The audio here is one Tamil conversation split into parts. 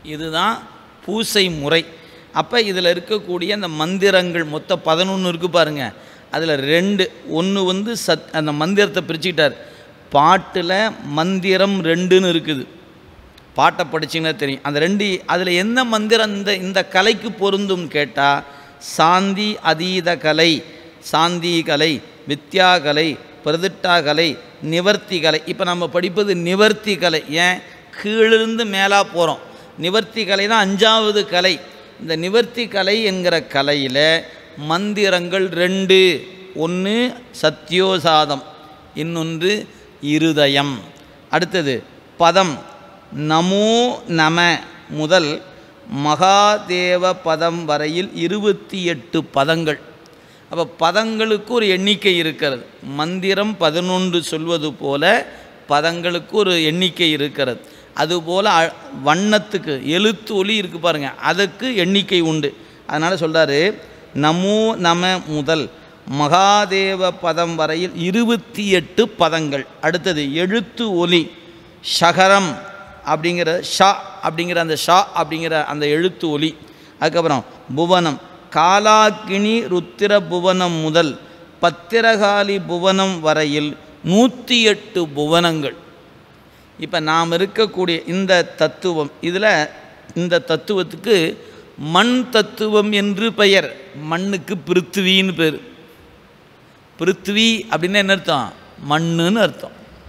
இதுதான் பூசை முறை அப்போ இதில் இருக்கக்கூடிய அந்த மந்திரங்கள் மொத்தம் பதினொன்று இருக்குது பாருங்கள் அதில் ரெண்டு ஒன்று வந்து சத் அந்த மந்திரத்தை பிரிச்சுக்கிட்டார் பாட்டில் மந்திரம் ரெண்டுன்னு இருக்குது பாட்டை படிச்சிங்கன்னா தெரியும் அந்த ரெண்டு அதில் என்ன மந்திரம் இந்த இந்த கலைக்கு பொருந்தும் கேட்டால் சாந்தி அதீத கலை சாந்தி கலை வித்யா கலை பிரதிட்டா கலை நிவர்த்தி கலை இப்போ நம்ம படிப்பது நிவர்த்தி கலை ஏன் கீழிருந்து மேலா போகிறோம் நிவர்த்தி கலை தான் அஞ்சாவது கலை இந்த நிவர்த்தி கலை என்கிற கலையில் மந்திரங்கள் ரெண்டு ஒன்று சத்யோசாதம் இன்னொன்று இருதயம் அடுத்தது பதம் நமோ நம முதல் மகாதேவ பதம் வரையில் இருபத்தி எட்டு பதங்கள் அப்போ பதங்களுக்கு ஒரு எண்ணிக்கை இருக்கிறது மந்திரம் பதினொன்று சொல்வது போல பதங்களுக்கு ஒரு எண்ணிக்கை இருக்கிறது அதுபோல் அ- வண்ணத்துக்கு எழுத்து ஒலி இருக்கு பாருங்க அதுக்கு எண்ணிக்கை உண்டு அதனால் சொல்றாரு நமோ நம முதல் மகாதேவ பதம் வரையில் இருபத்தி எட்டு பதங்கள் அடுத்தது எழுத்து ஒலி ஷகரம் அப்படிங்கிற ஷா அப்படிங்கிற அந்த ஷா அப்படிங்கிற அந்த எழுத்து ஒலி அதுக்கப்புறம் புவனம் காலாக்கினி ருத்திர புவனம் முதல் பத்திரகாளி புவனம் வரையில் நூற்றி எட்டு புவனங்கள் இப்போ நாம் இருக்கக்கூடிய இந்த தத்துவம் இதில் இந்த தத்துவத்துக்கு மண் தத்துவம் என்று பெயர் மண்ணுக்கு பிருத்திவின்னு பேர் பிருத்திவி அப்படின்னா என்ன அர்த்தம் மண்ணுன்னு அர்த்தம்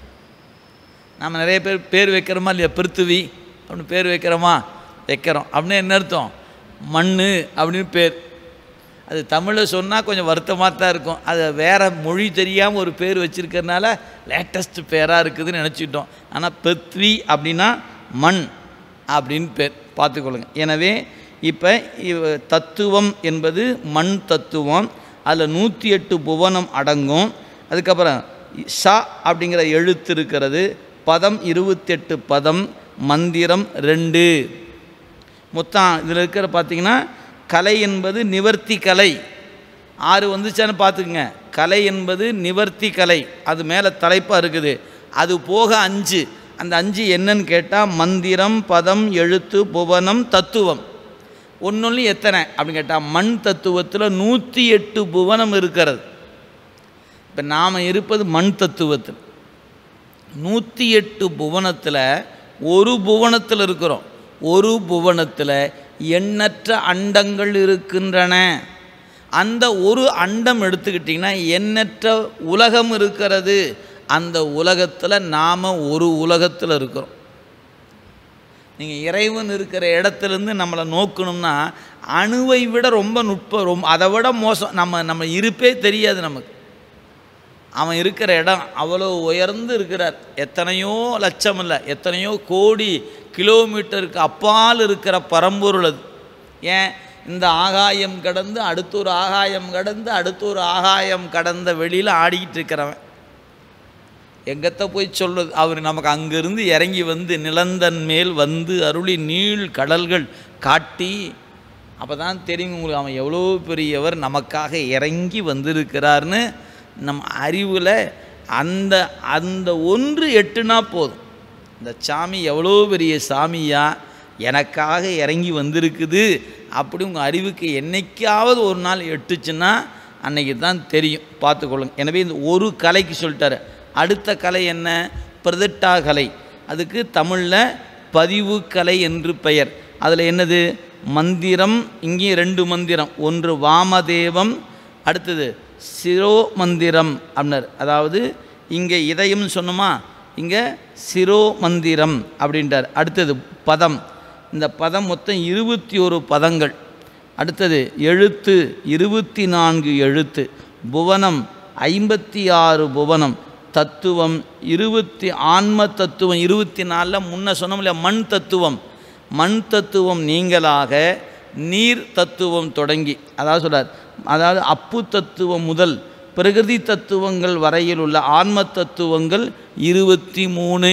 நாம் நிறைய பேர் பேர் வைக்கிறோமா இல்லையா பிருத்திவி அப்படின்னு பேர் வைக்கிறோமா வைக்கிறோம் அப்படின்னு என்ன அர்த்தம் மண் அப்படின்னு பேர் அது தமிழில் சொன்னால் கொஞ்சம் வருத்தமாக தான் இருக்கும் அது வேறு மொழி தெரியாமல் ஒரு பேர் வச்சுருக்கறனால லேட்டஸ்ட் பேராக இருக்குதுன்னு நினச்சிக்கிட்டோம் ஆனால் பிருத்வி அப்படின்னா மண் அப்படின்னு பேர் பார்த்துக்கொள்ளுங்க எனவே இப்போ இவ தத்துவம் என்பது மண் தத்துவம் அதில் நூற்றி எட்டு புவனம் அடங்கும் அதுக்கப்புறம் ஷா அப்படிங்கிற எழுத்து இருக்கிறது பதம் இருபத்தெட்டு பதம் மந்திரம் ரெண்டு மொத்தம் இதில் இருக்கிற பார்த்தீங்கன்னா கலை என்பது நிவர்த்தி கலை ஆறு வந்துச்சான்னு பார்த்துக்குங்க கலை என்பது நிவர்த்தி கலை அது மேலே தலைப்பாக இருக்குது அது போக அஞ்சு அந்த அஞ்சு என்னன்னு கேட்டால் மந்திரம் பதம் எழுத்து புவனம் தத்துவம் ஒன்னொன்று எத்தனை அப்படின்னு கேட்டால் மண் தத்துவத்தில் நூற்றி எட்டு புவனம் இருக்கிறது இப்போ நாம் இருப்பது மண் தத்துவத்தில் நூற்றி எட்டு புவனத்தில் ஒரு புவனத்தில் இருக்கிறோம் ஒரு புவனத்தில் எண்ணற்ற அண்டங்கள் இருக்கின்றன அந்த ஒரு அண்டம் எடுத்துக்கிட்டிங்கன்னா எண்ணற்ற உலகம் இருக்கிறது அந்த உலகத்தில் நாம் ஒரு உலகத்தில் இருக்கிறோம் நீங்கள் இறைவன் இருக்கிற இடத்துலேருந்து நம்மளை நோக்கணும்னா அணுவை விட ரொம்ப நுட்பம் ரொம்ப அதை விட மோசம் நம்ம நம்ம இருப்பே தெரியாது நமக்கு அவன் இருக்கிற இடம் அவ்வளோ உயர்ந்து இருக்கிறார் எத்தனையோ லட்சம் இல்லை எத்தனையோ கோடி கிலோமீட்டருக்கு அப்பால் இருக்கிற பரம்பொருள் அது ஏன் இந்த ஆகாயம் கடந்து அடுத்த ஒரு ஆகாயம் கடந்து அடுத்த ஒரு ஆகாயம் கடந்த வெளியில் ஆடிக்கிட்டு இருக்கிறவன் எங்கத்த போய் சொல்லுது அவர் நமக்கு அங்கிருந்து இறங்கி வந்து நிலந்தன் மேல் வந்து அருளி நீள் கடல்கள் காட்டி அப்போ தான் தெரியும் உங்களுக்கு அவன் எவ்வளோ பெரியவர் நமக்காக இறங்கி வந்திருக்கிறார்னு நம் அறிவில் அந்த அந்த ஒன்று எட்டுனா போதும் இந்த சாமி எவ்வளோ பெரிய சாமியா எனக்காக இறங்கி வந்திருக்குது அப்படி உங்கள் அறிவுக்கு என்னைக்காவது ஒரு நாள் எட்டுச்சுன்னா அன்னைக்கு தான் தெரியும் பார்த்துக்கொள்ளுங்க எனவே இந்த ஒரு கலைக்கு சொல்லிட்டாரு அடுத்த கலை என்ன பிரதிட்டா கலை அதுக்கு தமிழில் பதிவு கலை என்று பெயர் அதில் என்னது மந்திரம் இங்கே ரெண்டு மந்திரம் ஒன்று வாமதேவம் அடுத்தது சிரோ மந்திரம் அப்படின்னார் அதாவது இங்கே இதயம் சொன்னோமா இங்கே சிரோ மந்திரம் அப்படின்றார் அடுத்தது பதம் இந்த பதம் மொத்தம் இருபத்தி ஒரு பதங்கள் அடுத்தது எழுத்து இருபத்தி நான்கு எழுத்து புவனம் ஐம்பத்தி ஆறு புவனம் தத்துவம் இருபத்தி ஆன்ம தத்துவம் இருபத்தி நாலில் முன்ன சொன்னோம் இல்லையா மண் தத்துவம் மண் தத்துவம் நீங்களாக நீர் தத்துவம் தொடங்கி அதாவது சொல்றார் அதாவது அப்பு தத்துவம் முதல் பிரகிருதி தத்துவங்கள் வரையில் உள்ள ஆன்ம தத்துவங்கள் இருபத்தி மூணு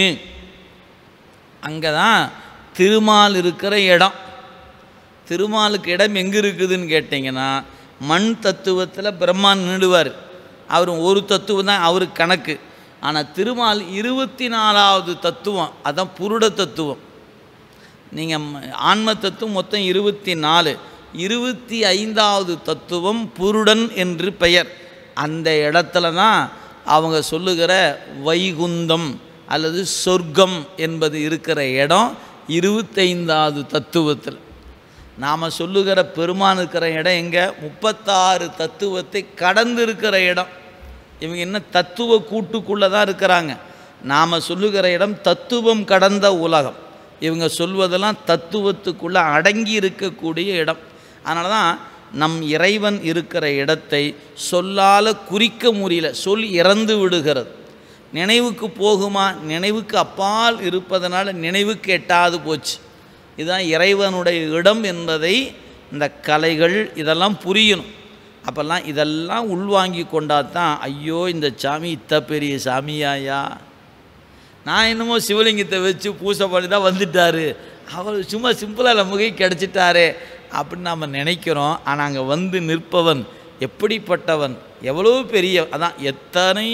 அங்கே தான் திருமால் இருக்கிற இடம் திருமாலுக்கு இடம் எங்கே இருக்குதுன்னு கேட்டிங்கன்னா மண் தத்துவத்தில் பிரம்மான் நின்றுவார் அவர் ஒரு தத்துவம் தான் அவருக்கு கணக்கு ஆனால் திருமால் இருபத்தி நாலாவது தத்துவம் அதான் புருட தத்துவம் நீங்கள் ஆன்ம தத்துவம் மொத்தம் இருபத்தி நாலு இருபத்தி ஐந்தாவது தத்துவம் புருடன் என்று பெயர் அந்த இடத்துல தான் அவங்க சொல்லுகிற வைகுந்தம் அல்லது சொர்க்கம் என்பது இருக்கிற இடம் இருபத்தைந்தாவது தத்துவத்தில் நாம் சொல்லுகிற பெருமான் இருக்கிற இடம் எங்கே முப்பத்தாறு தத்துவத்தை கடந்து இருக்கிற இடம் இவங்க என்ன தத்துவ கூட்டுக்குள்ளே தான் இருக்கிறாங்க நாம் சொல்லுகிற இடம் தத்துவம் கடந்த உலகம் இவங்க சொல்வதெல்லாம் தத்துவத்துக்குள்ளே அடங்கி இருக்கக்கூடிய இடம் அதனால தான் நம் இறைவன் இருக்கிற இடத்தை சொல்லால் குறிக்க முடியல சொல் இறந்து விடுகிறது நினைவுக்கு போகுமா நினைவுக்கு அப்பால் இருப்பதனால நினைவுக்கு எட்டாது போச்சு இதுதான் இறைவனுடைய இடம் என்பதை இந்த கலைகள் இதெல்லாம் புரியணும் அப்போல்லாம் இதெல்லாம் உள்வாங்கி கொண்டா தான் ஐயோ இந்த சாமி இத்த பெரிய சாமியாயா நான் என்னமோ சிவலிங்கத்தை வச்சு பூசை பண்ணி தான் வந்துட்டாரு அவர் சும்மா சிம்பிளாக நமக்கு கிடச்சிட்டாரே அப்படின்னு நாம் நினைக்கிறோம் ஆனால் அங்கே வந்து நிற்பவன் எப்படிப்பட்டவன் எவ்வளோ பெரிய அதான் எத்தனை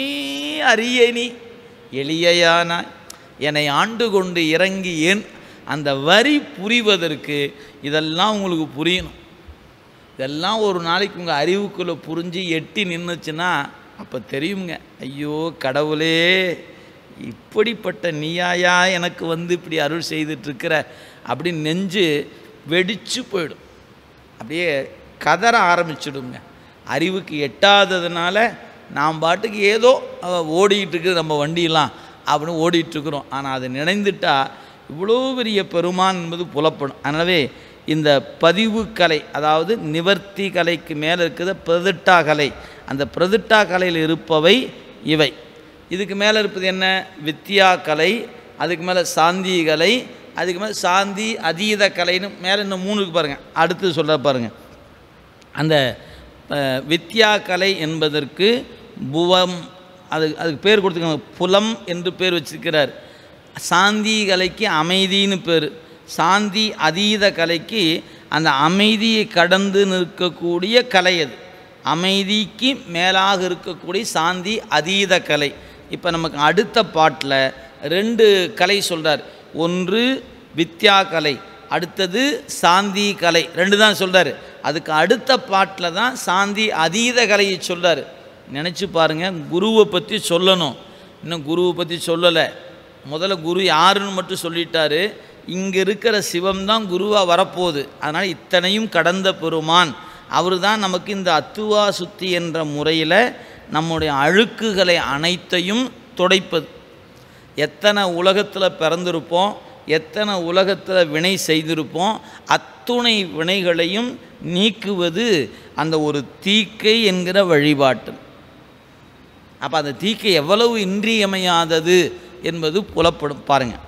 அரிய நீ எளியையானாய் என்னை ஆண்டு கொண்டு இறங்கி ஏன் அந்த வரி புரிவதற்கு இதெல்லாம் உங்களுக்கு புரியணும் இதெல்லாம் ஒரு நாளைக்கு உங்கள் அறிவுக்குள்ளே புரிஞ்சு எட்டி நின்றுச்சுன்னா அப்போ தெரியுங்க ஐயோ கடவுளே இப்படிப்பட்ட நீயாயா எனக்கு வந்து இப்படி அருள் செய்துட்ருக்கிற அப்படின்னு நெஞ்சு வெடிச்சு போயிடும் அப்படியே கதற ஆரம்பிச்சிடுங்க அறிவுக்கு எட்டாததுனால நாம் பாட்டுக்கு ஏதோ அஹ், ஓடிக்கிட்டு இருக்குது நம்ம வண்டியெல்லாம் அப்படின்னு ஓடிட்டுருக்குறோம் ஆனால் அதை நினைந்துட்டா இவ்வளோ பெரிய பெருமான் என்பது புலப்படும் அதனாலே இந்த பதிவு கலை அதாவது நிவர்த்தி கலைக்கு மேலே இருக்கிற பிரதிட்டா கலை அந்த பிரதிட்டா கலையில் இருப்பவை இவை இதுக்கு மேலே இருப்பது என்ன வித்யா கலை அதுக்கு மேலே சாந்தி கலை அதுக்கு மேலே சாந்தி அதீத கலைன்னு மேலே இன்னும் மூணுக்கு பாருங்கள் அடுத்து சொல்ல பாருங்கள் அந்த அஹ், வித்யா கலை என்பதற்கு புவம் அது அதுக்கு பேர் கொடுத்துருக்காங்க புலம் என்று பேர் வச்சிருக்கிறார் சாந்தி கலைக்கு அமைதின்னு பேர் சாந்தி அதீத கலைக்கு அந்த அமைதியை கடந்து நிற்கக்கூடிய கலை அது அமைதிக்கு மேலாக இருக்கக்கூடிய சாந்தி அதீத கலை இப்போ நமக்கு அடுத்த பாட்டில் ரெண்டு கலை சொல்கிறார் ஒன்று வித்யா கலை அடுத்தது சாந்தி கலை ரெண்டு தான் சொல்கிறார் அதுக்கு அடுத்த பாட்டில் தான் சாந்தி அதீத கலையை சொல்கிறார் நினச்சி பாருங்கள் குருவை பற்றி சொல்லணும் இன்னும் குருவை பற்றி சொல்லலை முதல்ல குரு யாருன்னு மட்டும் சொல்லிட்டாரு இங்கே இருக்கிற சிவம் தான் குருவாக வரப்போகுது அதனால் இத்தனையும் கடந்த பெருமான் அவர் தான் நமக்கு இந்த அத்துவா சுத்தி என்ற முறையில் நம்முடைய அழுக்குகளை அனைத்தையும் துடைப்பது எத்தனை உலகத்தில் பிறந்திருப்போம் எத்தனை உலகத்தில் வினை செய்திருப்போம் அத்துணை வினைகளையும் நீக்குவது அந்த ஒரு தீக்கை என்கிற வழிபாட்டு அப்போ அந்த தீக்கை எவ்வளவு இன்றியமையாதது என்பது புலப்படும் பாருங்கள்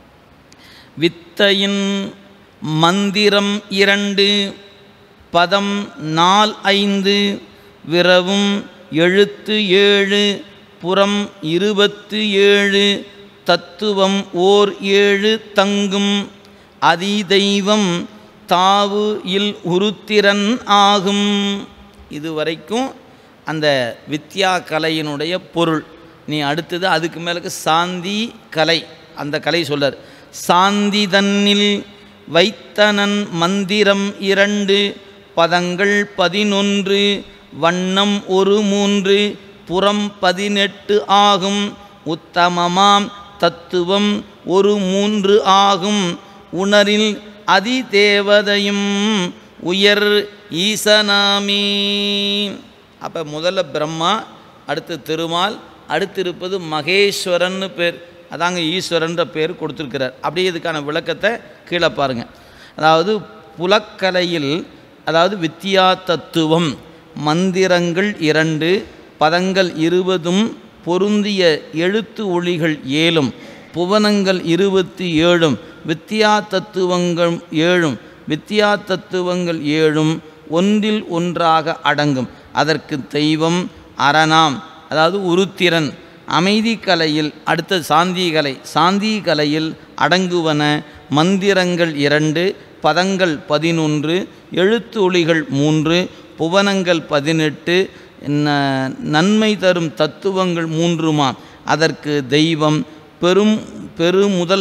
வித்தையின் மந்திரம் இரண்டு பதம் நால் ஐந்து விரவும் எழுத்து ஏழு புறம் இருபத்து ஏழு தத்துவம் ஓர் ஏழு தங்கும் அதிதெய்வம் தாவு இல் உருத்திரன் ஆகும் இதுவரைக்கும் அந்த வித்யா கலையினுடைய பொருள் நீ அடுத்தது அதுக்கு மேலுக்கு சாந்தி கலை அந்த கலை சொல்லார் சாந்தி தன்னில் வைத்தனன் மந்திரம் இரண்டு பதங்கள் பதினொன்று வண்ணம் ஒரு மூன்று புறம் பதினெட்டு ஆகும் உத்தமமாம் தத்துவம் ஒரு மூன்று ஆகும் உணரில் அதிதேவதையும் உயர் ஈசனாமி அப்போ முதல்ல பிரம்மா அடுத்து திருமால் அடுத்து இருப்பது மகேஸ்வரன்னு பேர் அதாங்க ஈஸ்வரன்ற பேர் கொடுத்துருக்கிறார் அப்படியே இதுக்கான விளக்கத்தை கீழே பாருங்கள் அதாவது புலக்கலையில் அதாவது வித்யா தத்துவம் மந்திரங்கள் இரண்டு பதங்கள் இருபதும் பொருந்திய எழுத்து ஒளிகள் ஏழும் புவனங்கள் இருபத்தி ஏழும் வித்யா தத்துவங்கள் ஏழும் வித்யா தத்துவங்கள் ஏழும் ஒன்றில் ஒன்றாக அடங்கும் அதற்கு தெய்வம் அரணாம் அதாவது உருத்திரன் அமைதி கலையில் அடுத்த சாந்தி கலை சாந்தி கலையில் அடங்குவன மந்திரங்கள் இரண்டு பதங்கள் பதினொன்று எழுத்து ஒளிகள் மூன்று புவனங்கள் பதினெட்டு ந- நன்மை தரும் தத்துவங்கள் மூன்றுமா அதற்கு தெய்வம் பெரும் பெருமுதல்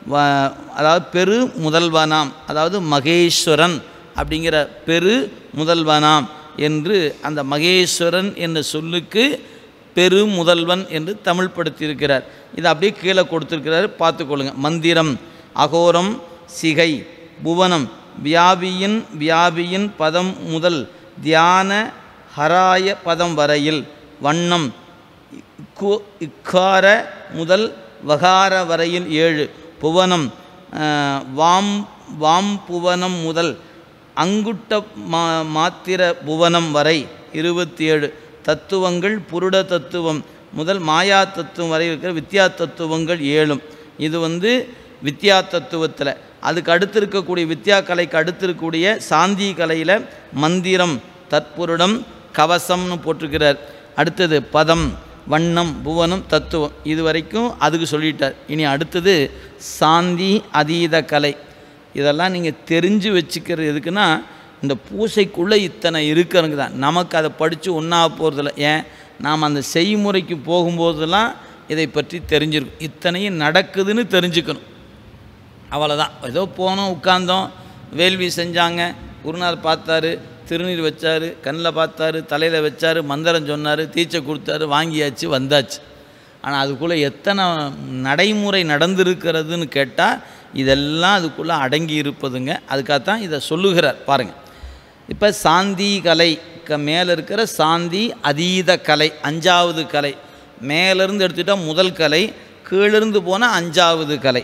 வ அதாவது பெரு முதல்வனாம் அதாவது மகேஸ்வரன் அப்படிங்கிற பெரு முதல்வனாம் என்று அந்த மகேஸ்வரன் என்ற சொல்லுக்கு பெரு முதல்வன் என்று தமிழ் படுத்தியிருக்கிறார் இதை அப்படியே கீழே கொடுத்துருக்கிறார் பார்த்துக்கொள்ளுங்க மந்திரம் அகோரம் சிகை புவனம் வியாபியின் வியாபியின் பதம் முதல் தியான ஹராய பதம் வரையில் வண்ணம் இக்கு இக்கார முதல் வகார வரையில் ஏழு புவனம் அஹ், வாம் வாம் புவனம் முதல் அங்குட்ட மா மாத்திர புவனம் வரை இருபத்தி ஏழு தத்துவங்கள் புருட தத்துவம் முதல் மாயா தத்துவம் வரை இருக்கிற வித்யா தத்துவங்கள் ஏழும் இது வந்து வித்யா தத்துவத்தில் அதுக்கு அடுத்து இருக்கக்கூடிய வித்யா கலைக்கு அடுத்து இருக்கக்கூடிய சாந்தி கலையில் மந்திரம் தற்புருடம் கவசம்னு போட்டிருக்கிறார் அடுத்தது பதம் வண்ணம் புவனம் தத்துவம் இது வரைக்கும் அதுக்கு சொல்லிட்டார் இனி அடுத்தது சாந்தி அதீத கலை இதெல்லாம் நீங்கள் தெரிஞ்சு வச்சுக்கிறது எதுக்குன்னா இந்த பூசைக்குள்ளே இத்தனை இருக்கிறவங்க தான் நமக்கு அதை படித்து ஒன்றா போகிறதில்ல ஏன் நாம் அந்த செய்முறைக்கு போகும்போதெல்லாம் இதை பற்றி தெரிஞ்சிருக்கும் இத்தனையும் நடக்குதுன்னு தெரிஞ்சுக்கணும் அவ்வளோதான் ஏதோ போனோம் உட்கார்ந்தோம் வேள்வி செஞ்சாங்க குருநாதர் பார்த்தாரு திருநீர் வச்சார் கண்ணில் பார்த்தாரு தலையில் வச்சார் மந்திரம் சொன்னார் தீச்சை கொடுத்தாரு வாங்கியாச்சு வந்தாச்சு ஆனால் அதுக்குள்ளே எத்தனை நடைமுறை நடந்திருக்கிறதுன்னு கேட்டால் இதெல்லாம் அதுக்குள்ளே அடங்கி இருப்பதுங்க அதுக்காகத்தான் இதை சொல்லுகிறார் பாருங்கள் இப்போ சாந்தி கலை க மேலே இருக்கிற சாந்தி அதீத கலை அஞ்சாவது கலை மேலேருந்து எடுத்துட்டால் முதல் கலை கீழிருந்து போனால் அஞ்சாவது கலை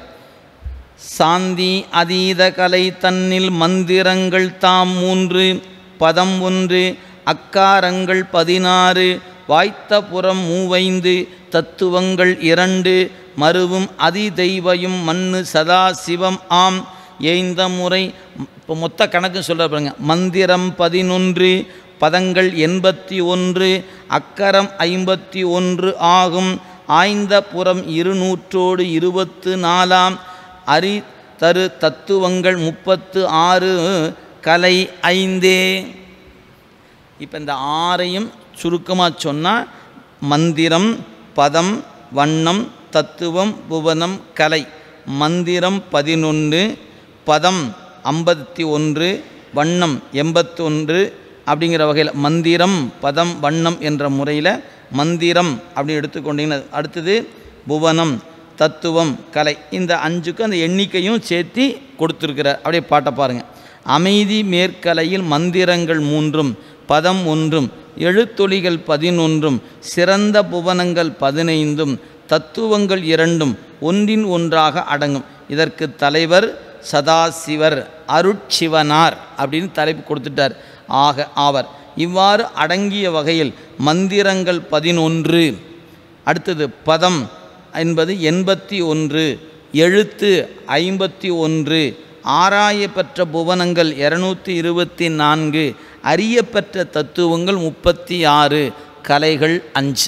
சாந்தி அதீத கலை தன்னில் மந்திரங்கள் தாம் மூன்று பதம் ஒன்று அக்காரங்கள் பதினாறு வாய்த்த புறம் மூவைந்து தத்துவங்கள் இரண்டு மருவும் அதிதெய்வயும் மண்ணு சதாசிவம் ஆம் ஏய்ந்த முறை இப்போ மொத்த கணக்கு சொல்கிற பாருங்க மந்திரம் பதினொன்று பதங்கள் எண்பத்தி ஒன்று அக்கரம் ஐம்பத்தி ஒன்று ஆகும் ஆய்ந்த புறம் இருநூற்றோடு இருபத்து நாலாம் அரி தரு தத்துவங்கள் முப்பத்து ஆறு கலை ஐந்தே இப்போ இந்த ஆறையும் சுருக்கமாக சொன்னால் மந்திரம் பதம் வண்ணம் தத்துவம் புவனம் கலை மந்திரம் பதினொன்று பதம் ஐம்பத்தி ஒன்று வண்ணம் எண்பத்தொன்று அப்படிங்கிற வகையில் மந்திரம் பதம் வண்ணம் என்ற முறையில் மந்திரம் அப்படின்னு எடுத்துக்கொண்டீங்கன்னா அடுத்தது புவனம் தத்துவம் கலை இந்த அஞ்சுக்கு அந்த எண்ணிக்கையும் சேர்த்து கொடுத்துருக்கிறார் அப்படியே பாட்டை பாருங்கள் அமைதி மேற்கலையில் மந்திரங்கள் மூன்றும் பதம் ஒன்றும் எழுத்தொலிகள் பதினொன்றும் சிறந்த புவனங்கள் பதினைந்தும் தத்துவங்கள் இரண்டும் ஒன்றின் ஒன்றாக அடங்கும் இதற்கு தலைவர் சதாசிவர் அருட்சிவனார் அப்படின்னு தலைப்பு கொடுத்துட்டார் ஆக ஆவர் இவ்வாறு அடங்கிய வகையில் மந்திரங்கள் பதினொன்று அடுத்தது பதம் என்பது எண்பத்தி ஒன்று எழுத்து ஐம்பத்தி ஒன்று ஆராயப்பெற்ற புவனங்கள் இரநூத்தி இருபத்தி நான்கு அறியப்பெற்ற தத்துவங்கள் முப்பத்தி ஆறு கலைகள் அஞ்சு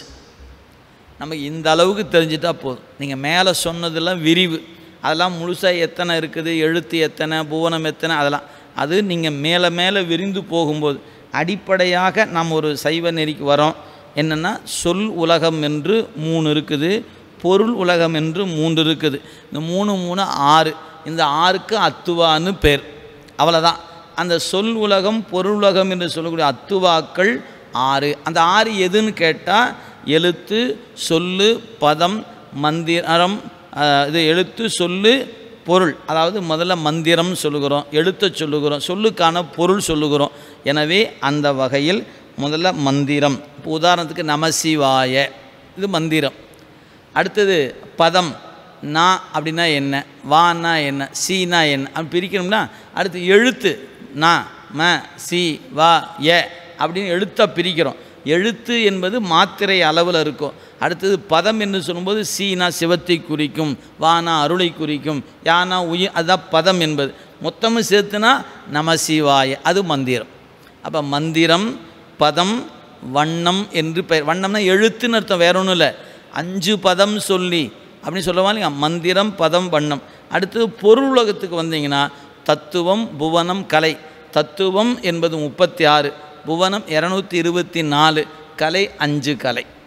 நமக்கு இந்த அளவுக்கு தெரிஞ்சிட்டா போதும் நீங்கள் மேலே சொன்னதெல்லாம் விரிவு அதெல்லாம் முழுசாக எத்தனை இருக்குது எழுத்து எத்தனை புவனம் எத்தனை அதெல்லாம் அது நீங்கள் மேலே மேலே விரிந்து போகும்போது அடிப்படையாக நாம் ஒரு சைவ நெறிக்கு வரோம் என்னென்னா சொல் உலகம் என்று மூணு இருக்குது பொருள் உலகம் என்று மூன்று இருக்குது இந்த மூணு மூணு ஆறு இந்த ஆறுக்கு அத்துவான்னு பேர் அவ்வளோதான் அந்த சொல் உலகம் பொருள் உலகம் என்று சொல்லக்கூடிய அத்துவாக்கள் ஆறு அந்த ஆறு எதுன்னு கேட்டால் எழுத்து சொல்லு பதம் மந்திரம் அஹ், இது எழுத்து சொல்லு பொருள் அதாவது முதல்ல மந்திரம் சொல்லுகிறோம் எழுத்தை சொல்லுகிறோம் சொல்லுக்கான பொருள் சொல்லுகிறோம் எனவே அந்த வகையில் முதல்ல மந்திரம் இப்போ உதாரணத்துக்கு நமசிவாய இது மந்திரம் அடுத்தது பதம் நா அப்படின்னா என்ன வானா என்ன சீனா என்ன அப்படி பிரிக்கணும்னா அடுத்து எழுத்து நா ம சி வா எ அப்படின்னு எழுத்தை பிரிக்கிறோம் எழுத்து என்பது மாத்திரை அளவில் இருக்கும் அடுத்தது பதம் என்று சொல்லும்போது சீனா சிவத்தை குறிக்கும் வானா அருளை குறிக்கும் யானா உயிர் அதுதான் பதம் என்பது மொத்தமும் சேர்த்துனா நமசிவாய அது மந்திரம் அப்போ மந்திரம் பதம் வண்ணம் என்று பெயர் வண்ணம்னா எழுத்துன்னு அர்த்தம் வேற ஒன்றும் இல்லை அஞ்சு பதம் சொல்லி அப்படின்னு சொல்லவா இல்லையா மந்திரம் பதம் வண்ணம் அடுத்தது பொருள் உலகத்துக்கு வந்தீங்கன்னா தத்துவம் புவனம் கலை தத்துவம் என்பது முப்பத்தி ஆறு புவனம் இரநூத்தி இருபத்தி நாலு கலை அஞ்சு கலை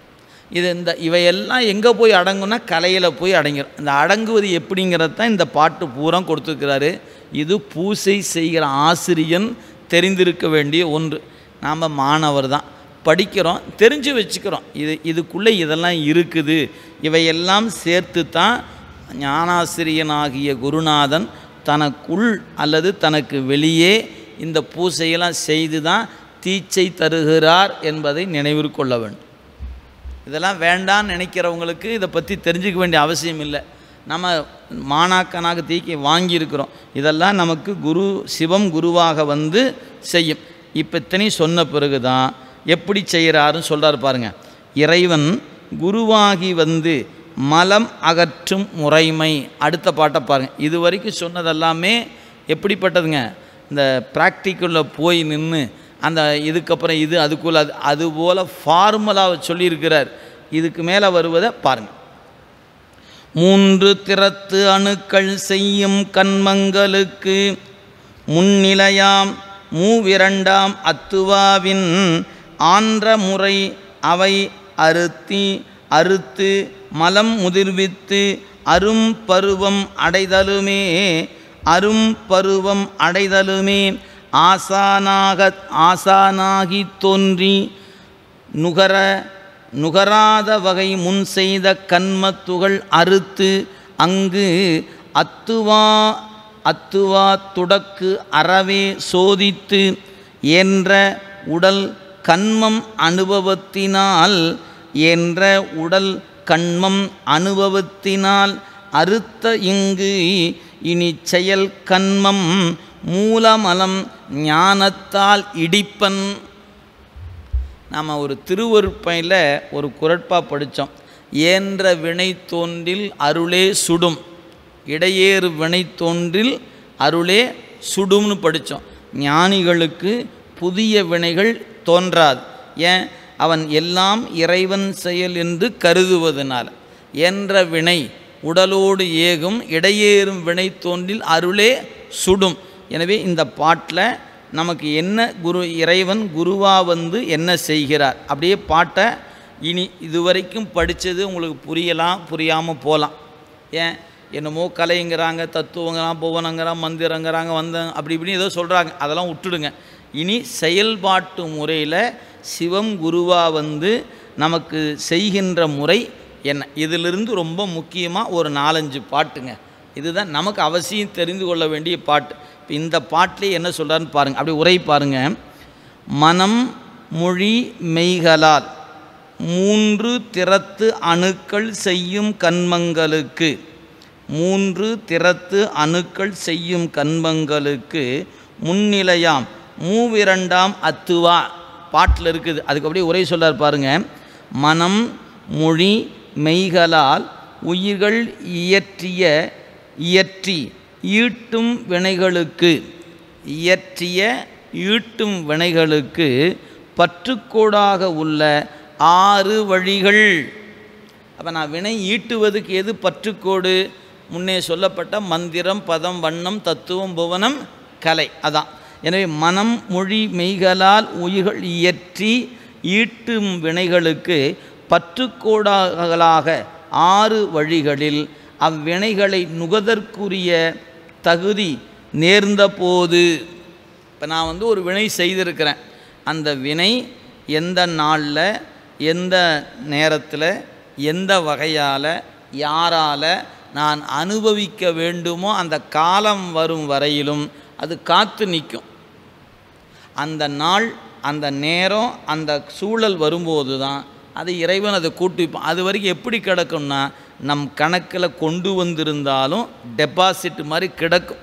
இது இந்த இவையெல்லாம் எங்கே போய் அடங்கும்னா கலையில் போய் அடங்கிடும் இந்த அடங்குவது எப்படிங்கிறது தான் இந்த பாட்டு பூரா கொடுத்துருக்கிறாரு இது பூசை செய்கிற ஆசிரியன் தெரிந்திருக்க வேண்டிய ஒன்று நாம் மாணவர் தான் படிக்கிறோம் தெரிஞ்சு வச்சுக்கிறோம் இது இதுக்குள்ளே இதெல்லாம் இருக்குது இவையெல்லாம் சேர்த்து தான் ஞானாசிரியனாகிய குருநாதன் தனக்குள் அல்லது தனக்கு வெளியே இந்த பூசையெல்லாம் செய்து தான் தீச்சை தருகிறார் என்பதை நினைவில் கொள்ள வேண்டும் இதெல்லாம் வேண்டான்னு நினைக்கிறவங்களுக்கு இதை பற்றி தெரிஞ்சுக்க வேண்டிய அவசியம் இல்லை நம்ம மாணாக்கனாக தீக்கி வாங்கியிருக்கிறோம் இதெல்லாம் நமக்கு குரு சிவம் குருவாக வந்து செய்யும் இப்போ இத்தனையும் சொன்ன பிறகு தான் எப்படி செய்கிறாருன்னு சொல்கிறார் பாருங்க இறைவன் குருவாகி வந்து மலம் அகற்றும் முறைமை அடுத்த பாட்டை பாருங்க இது வரைக்கும் சொன்னதெல்லாமே எப்படிப்பட்டதுங்க இந்த ப்ராக்டிக்கலில் போய் நின்று அந்த இதுக்கப்புறம் இது அதுக்குள்ள அது அதுபோல் ஃபார்முலாவை சொல்லியிருக்கிறார் இதுக்கு மேலே வருவதை பாருங்கள் மூன்று திறத்து அணுக்கள் செய்யும் கண்மங்களுக்கு முன்னிலையாம் மூவிரண்டாம் அத்துவாவின் ஆன்ற முறை அவை அறுத்தி அறுத்து மலம் முதிர்வித்து அரும் பருவம் அடைதலுமே அரும் பருவம் அடைதலுமே ஆசானாக ஆசானாகி தோன்றி நுகர நுகராத வகை முன் செய்த கண்மத்துகள் அறுத்து அங்கு அத்துவா அத்துவா துடக்கு அறவே சோதித்து என்ற உடல் கண்மம் அனுபவத்தினால் என்ற உடல் கண்மம் அனுபவத்தினால் அறுத்த இங்கு இனி செயல் கண்மம் மூலமலம் ஞானத்தால் இடிப்பன் நாம் ஒரு திருவருப்பையில் ஒரு குரட்பா படித்தோம் ஏன்ற வினை தோன்றில் அருளே சுடும் இடையேறு வினை தோன்றில் அருளே சுடும்னு படித்தோம் ஞானிகளுக்கு புதிய வினைகள் தோன்றாது ஏன் அவன் எல்லாம் இறைவன் செயல் என்று கருதுவதனால் என்ற வினை உடலோடு ஏகும் இடையேறும் வினை தோன்றில் அருளே சுடும் எனவே இந்த பாட்டில் நமக்கு என்ன குரு இறைவன் குருவா வந்து என்ன செய்கிறார் அப்படியே பாட்டை இனி இதுவரைக்கும் படித்தது உங்களுக்கு புரியலாம் புரியாமல் போகலாம் ஏன் என்னமோ கலைங்கிறாங்க தத்துவங்கிறான் புவனங்கிறான் மந்திரங்கிறாங்க வந்த அப்படி இப்படின்னு ஏதோ சொல்கிறாங்க அதெல்லாம் விட்டுடுங்க இனி செயல்பாட்டு முறையில் சிவம் குருவா வந்து நமக்கு செய்கின்ற முறை என்ன இதிலிருந்து ரொம்ப முக்கியமாக ஒரு நாலஞ்சு பாட்டுங்க இதுதான் நமக்கு அவசியம் தெரிந்து கொள்ள வேண்டிய பாட்டு இப்போ இந்த பாட்டிலே என்ன சொல்கிறாருன்னு பாருங்கள் அப்படி உரை பாருங்கள் மனம் மொழி மெய்களால் மூன்று திறத்து அணுக்கள் செய்யும் கண்மங்களுக்கு மூன்று திறத்து அணுக்கள் செய்யும் கண்மங்களுக்கு முன்னிலையாம் மூவிரண்டாம் அத்துவா பாட்டில் இருக்குது அதுக்கு அப்படியே உரை சொல்லார் பாருங்க மனம் மொழி மெய்களால் உயிர்கள் இயற்றிய இயற்றி ஈட்டும் வினைகளுக்கு இயற்றிய ஈட்டும் வினைகளுக்கு பற்றுக்கோடாக உள்ள ஆறு வழிகள் அப்போ நான் வினை ஈட்டுவதுக்கு எது பற்றுக்கோடு முன்னே சொல்லப்பட்ட மந்திரம் பதம் வண்ணம் தத்துவம் புவனம் கலை அதான் எனவே மனம் மொழி மெய்களால் உயிர்கள் இயற்றி ஈட்டும் வினைகளுக்கு பற்றுக்கோடாகளாக ஆறு வழிகளில் அவ்வினைகளை நுகதற்குரிய தகுதி நேர்ந்த போது இப்போ நான் வந்து ஒரு வினை செய்திருக்கிறேன் அந்த வினை எந்த நாளில் எந்த நேரத்தில் எந்த வகையால் யாரால் நான் அனுபவிக்க வேண்டுமோ அந்த காலம் வரும் வரையிலும் அது காத்து நிற்கும் அந்த நாள் அந்த நேரம் அந்த சூழல் வரும்போது தான் அது இறைவன் அதை கூட்டி வைப்பான் அது வரைக்கும் எப்படி கிடக்கும்னா நம் கணக்கில் கொண்டு வந்திருந்தாலும் டெபாசிட் மாதிரி கிடக்கும்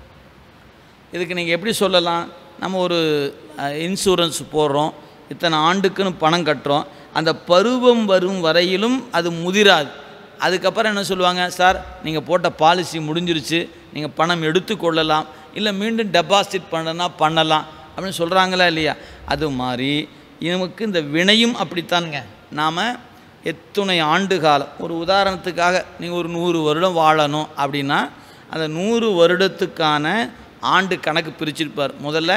இதுக்கு நீங்கள் எப்படி சொல்லலாம் நம்ம ஒரு இன்சூரன்ஸ் போடுறோம் இத்தனை ஆண்டுக்குன்னு பணம் கட்டுறோம் அந்த பருவம் வரும் வரையிலும் அது முதிராது அதுக்கப்புறம் என்ன சொல்லுவாங்க சார் நீங்கள் போட்ட பாலிசி முடிஞ்சிருச்சு நீங்கள் பணம் எடுத்துக்கொள்ளலாம் இல்லை மீண்டும் டெபாசிட் பண்ணனா பண்ணலாம் அப்படின்னு சொல்கிறாங்களா இல்லையா அது மாதிரி நமக்கு இந்த வினையும் அப்படித்தானுங்க நாம் எத்துணை ஆண்டு காலம் ஒரு உதாரணத்துக்காக நீங்கள் ஒரு நூறு வருடம் வாழணும் அப்படின்னா அந்த நூறு வருடத்துக்கான ஆண்டு கணக்கு பிரிச்சிருப்பார் முதல்ல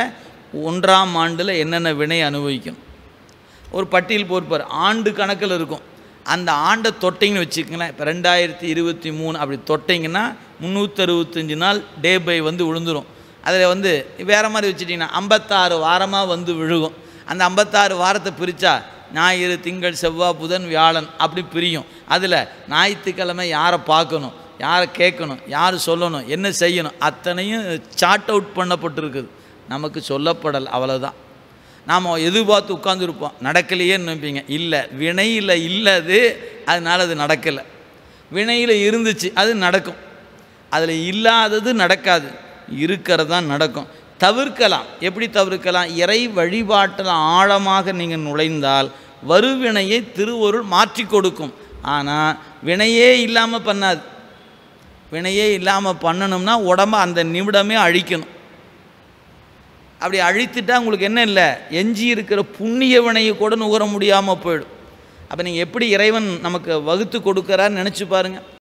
ஒன்றாம் ஆண்டில் என்னென்ன வினை அனுபவிக்கும் ஒரு பட்டியல் போயிருப்பார் ஆண்டு கணக்கில் இருக்கும் அந்த ஆண்டை தொட்டிங்கன்னு வச்சுக்கங்களேன் இப்போ ரெண்டாயிரத்தி இருபத்தி மூணு அப்படி தொட்டிங்கன்னா முந்நூற்றறுபத்தஞ்சு நாள் டே பை வந்து விழுந்துரும் அதில் வந்து வேறு மாதிரி வச்சுட்டிங்கன்னா ஐம்பத்தாறு வாரமாக வந்து விழுகும் அந்த ஐம்பத்தாறு வாரத்தை பிரித்தா ஞாயிறு திங்கள் செவ்வாய் புதன் வியாழன் அப்படி பிரியும் அதில் ஞாயிற்றுக்கிழமை யாரை பார்க்கணும் யாரை கேட்கணும் யார் சொல்லணும் என்ன செய்யணும் அத்தனையும் சார்ட் அவுட் பண்ணப்பட்டிருக்குது நமக்கு சொல்லப்படல் அவ்வளோதான் நாம் எதிர்பார்த்து உட்காந்துருப்போம் நடக்கலையேன்னு நினைப்பீங்க இல்லை வினையில் இல்லை அது அதனால் அது நடக்கலை வினையில் இருந்துச்சு அது நடக்கும் அதில் இல்லாதது நடக்காது இருக்கிறது தான் நடக்கும் தவிர்க்கலாம் எப்படி தவிர்க்கலாம் இறை வழிபாட்டில் ஆழமாக நீங்கள் நுழைந்தால் வருவினையை திருவருள் மாற்றி கொடுக்கும் ஆனால் வினையே இல்லாமல் பண்ணாது வினையே இல்லாமல் பண்ணணும்னா உடம்ப அந்த நிமிடமே அழிக்கணும் அப்படி அழித்துட்டா உங்களுக்கு என்ன இல்லை எஞ்சி இருக்கிற புண்ணிய வினையை கூட நுகர முடியாமல் போயிடும் அப்போ நீங்கள் எப்படி இறைவன் நமக்கு வகுத்து கொடுக்குறான்னு நினச்சி பாருங்கள்